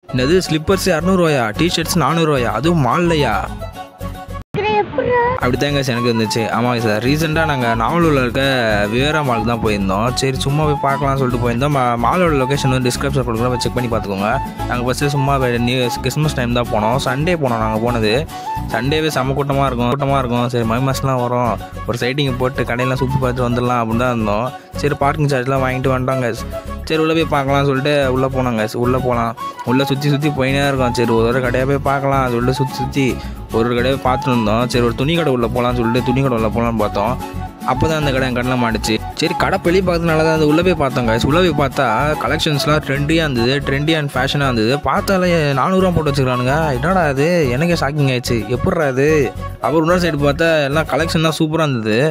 என்னது slippers இரநூறுவாயா T-shirts நானூறுவாயா அதுவும் மால்லையா அப்படிதாங்க சார் எனக்கு வந்துச்சு ஆமாங்க சார் ரீசெண்டாக நாங்கள் நாவலூரில் இருக்க விவேரா மாலுக்கு தான் போயிருந்தோம் சரி சும்மா போய் பார்க்கலாம்னு சொல்லிட்டு போயிருந்தோம் மா- மாலோட லொக்கேஷன் வந்து டிஸ்கிரிப்ஷன் கொடுக்குறோம் செக் பண்ணி பார்த்துக்கோங்க நாங்கள் ஃபஸ்ட்டு சும்மா வே- நியூ கிறிஸ்மஸ் டைம் தான் போனோம் சண்டே போனோம் நாங்கள் போனது சண்டேவே செம்ம கூட்டமாக இருக்கும் கூட்டமாக இருக்கும் சரி மை மாதம்லாம் வரும் ஒரு சைட்டிங் போட்டு கடையெல்லாம் சுற்றி பார்த்து வந்துடலாம் அப்படின்னு தான் இருந்தோம் சரி பார்க்கிங் சார்ஜ்லாம் வாங்கிட்டு வந்துட்டாங்க சரி உள்ளே போய் பார்க்கலாம்னு சொல்லிட்டு உள்ளே போனாங்க உள்ளே போகலாம் உள்ளே சுற்றி சுற்றி போயினே இருக்கோம் சரி ஒரு ஒரு கடையாக போய் பார்க்கலாம் அது உள்ளே சுற்றி சுற்றி ஒரு ஒரு கடையை பார்த்துட்டு இருந்தோம் சரி ஒரு துணி கடை உள்ளே போகலாம்னு சொல்லிட்டு துணி கடை உள்ளே போகலான்னு பார்த்தோம் அப்போ தான் அந்த கடை என் கண்ணில் மாட்டுச்சு சரி கடை வெளியே பார்க்கறதுனால தான் அது உள்ளே போய் பார்த்தோங்க உள்ளே போய் பார்த்தா கலெக்ஷன்ஸ்லாம் ட்ரெண்டியாக இருந்தது ட்ரெண்டி அண்ட் ஃபேஷனாக இருந்தது பார்த்தாலே நானூறுரூவா போட்டு வச்சுக்கிறானுங்க என்னடா அது எனக்கே ஷாக்கிங் ஆயிடுச்சு எப்பட்றா அது அப்புறம் இன்னொரு சைடு பார்த்தா எல்லாம் கலெக்ஷன் தான் சூப்பராக இருந்தது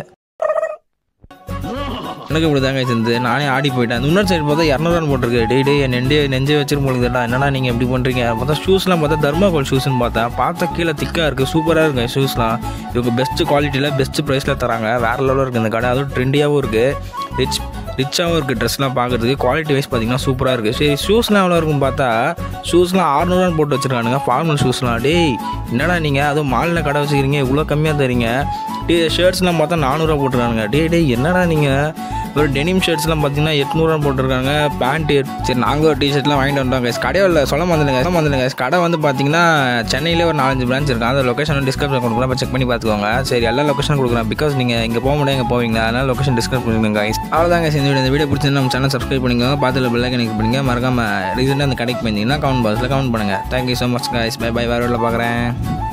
எனக்கு இப்படி தாங்க இருந்தது நானே ஆடி போயிட்டேன் அந்த இன்னொரு சைடு பார்த்தா இரநூறுவா போட்டிருக்கு டே டே என் நெண்டே நெஞ்சே வச்சிருப்போம் என்னடா நீங்கள் எப்படி பண்ணுறீங்க பார்த்தா ஷூஸ்லாம் பார்த்தா தர்மாகோல் ஷூஸ்னு பார்த்தேன் பார்த்தா கீழே திக்காக இருக்குது சூப்பராக இருக்குது ஷூஸ்லாம் இவங்க பெஸ்ட் குவாலிட்டியில் பெஸ்ட் ப்ரைஸில் தராங்க வேறு லெவலில் இருக்குது இந்த கடை அதுவும் ட்ரெண்டியாகவும் இருக்குது ரிச் ரிச்சாகவும் இருக்குது ட்ரெஸ்லாம் பார்க்குறதுக்கு குவாலிட்டி வைஸ் பார்த்தீங்கன்னா சூப்பராக இருக்குது சரி ஷூஸ்லாம் எவ்வளோ இருக்கும் பார்த்தா ஷூஸ்லாம் ஆறுநூறுவான்னு போட்டு வச்சிருக்கானுங்க ஃபார்மல் ஷூஸ்லாம் டேய் என்னடா நீங்கள் அதுவும் மாலில் கடை வச்சுக்கிறீங்க இவ்வளோ கம்மியாக தரீங்க டே ஷர்ட்ஸ்லாம் பார்த்தா நானூறுரூவா போட்டுருக்கானுங்க டே டே என்னடா நீங்கள் ஒரு டெனிம் ஷர்ட்ஸ்லாம் பார்த்தீங்கன்னா எட்நூறுவா போட்டிருக்காங்க பேண்ட் சரி நாங்கள் ஒரு டிஷர்ட்லாம் வாங்கிட்டு வந்தோம் guys. கடையே இல்லை சொல்ல மாட்டேங்க சொல்ல மாட்டேங்க கடை வந்து பார்த்தீங்கன்னா சென்னையிலே ஒரு நாலஞ்சு பிரான்ச் இருக்கு அந்த லொக்கேஷன் டிஸ்கிரிப்ஷன் கொடுக்குறேன் செக் பண்ணி பார்த்துக்கோங்க சரி எல்லா லொக்கேஷன் கொடுக்குறேன் பிகாஸ் நீங்கள் இங்கே போக முடியாது இங்கே போவீங்க அதனால லொக்கேஷன் டிஸ்கிரைப் பண்ணிருங்க guys. அவ்வளோதாங்க இந்த வீடியோ இந்த வீடியோ பிடிச்சிருந்தா நம்ம சேனல் சப்ஸ்கிரைப் பண்ணிக்கோங்க பார்த்துல பெல் கனெக்ட் பண்ணுங்க மறக்காம ரீசெண்டாக அந்த கடைக்கு போயிருந்தீங்கன்னா கமெண்ட் பாக்ஸில் கமெண்ட் பண்ணுங்கள் thank you so much guys bye bye வேறு பார்க்குறேன்